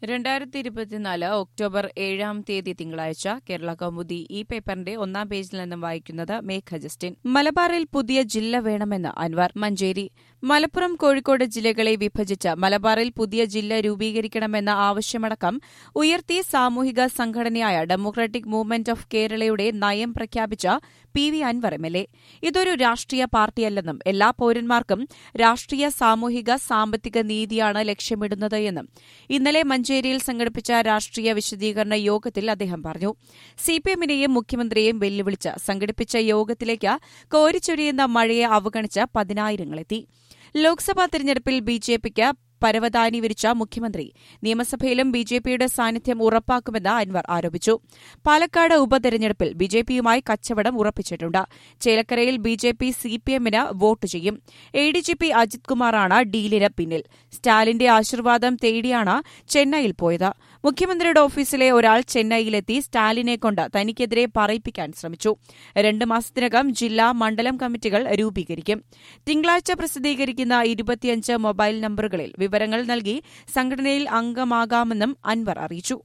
രണ്ടായിരത്തി ഇരുപത്തിനാല് ഒക്ടോബർ ഏഴാം തീയതി തിങ്കളാഴ്ച കേരള കൗമുദി ഈ പേപ്പറിന്റെ ഒന്നാം പേജിൽ നിന്നും വായിക്കുന്നത് മേഘ ജസ്റ്റിൻ മലബാറിൽ പുതിയ ജില്ല വേണമെന്ന് അൻവർ മഞ്ചേരി മലപ്പുറം കോഴിക്കോട് ജില്ലകളെ വിഭജിച്ച് മലബാറിൽ പുതിയ ജില്ല രൂപീകരിക്കണമെന്ന ആവശ്യമടക്കം ഉയർത്തി സാമൂഹിക സംഘടനയായ ഡെമോക്രാറ്റിക് മൂവ്മെന്റ് ഓഫ് കേരളയുടെ നയം പ്രഖ്യാപിച്ച P V Anwar M L A ഇതൊരു രാഷ്ട്രീയ പാർട്ടിയല്ലെന്നും എല്ലാ പൌരന്മാർക്കും രാഷ്ട്രീയ സാമൂഹിക സാമ്പത്തിക നീതിയാണ് ലക്ഷ്യമിടുന്നത് എന്നും ഇന്നലെ മഞ്ചേരിയിൽ സംഘടിപ്പിച്ച രാഷ്ട്രീയ വിശദീകരണ യോഗത്തിൽ അദ്ദേഹം പറഞ്ഞു സിപിഎമ്മിനെയും മുഖ്യമന്ത്രിയെയും വെല്ലുവിളിച്ച് സംഘടിപ്പിച്ച യോഗത്തിലേക്ക് കോരിച്ചൊരിയുന്ന മഴയെ അവഗണിച്ച് പതിനായിരങ്ങളെത്തി ലോക്സഭാ തെരഞ്ഞെടുപ്പിൽ ബിജെപിക്ക് പരവതാനി വിരിച്ച മുഖ്യമന്ത്രി നിയമസഭയിലും ബിജെപിയുടെ സാന്നിധ്യം ഉറപ്പാക്കുമെന്ന് അൻവർ ആരോപിച്ചു പാലക്കാട് ഉപതെരഞ്ഞെടുപ്പിൽ ബിജെപിയുമായി കച്ചവടം ഉറപ്പിച്ചിട്ടുണ്ട് ചേലക്കരയിൽ ബിജെപി സിപിഎമ്മിന് വോട്ട് ചെയ്യും എഡിജിപി അജിത് കുമാറാണ് ഡീലിന് പിന്നിൽ സ്റ്റാലിന്റെ ആശീർവാദം തേടിയാണ് ചെന്നൈയിൽ പോയത് മുഖ്യമന്ത്രിയുടെ ഓഫീസിലെ ഒരാൾ ചെന്നൈയിലെത്തി സ്റ്റാലിനെ കൊണ്ട് തനിക്കെതിരെ പറയിപ്പിക്കാൻ ശ്രമിച്ചു രണ്ട് മാസത്തിനകം ജില്ലാ മണ്ഡലം കമ്മിറ്റികൾ രൂപീകരിക്കും തിങ്കളാഴ്ച പ്രസിദ്ധീകരിക്കുന്ന ഇരുപത്തിയഞ്ച് മൊബൈൽ നമ്പറുകളിൽ വിവരങ്ങൾ നൽകി സംഘടനയിൽ അംഗമാകാമെന്നും അൻവർ അറിയിച്ചു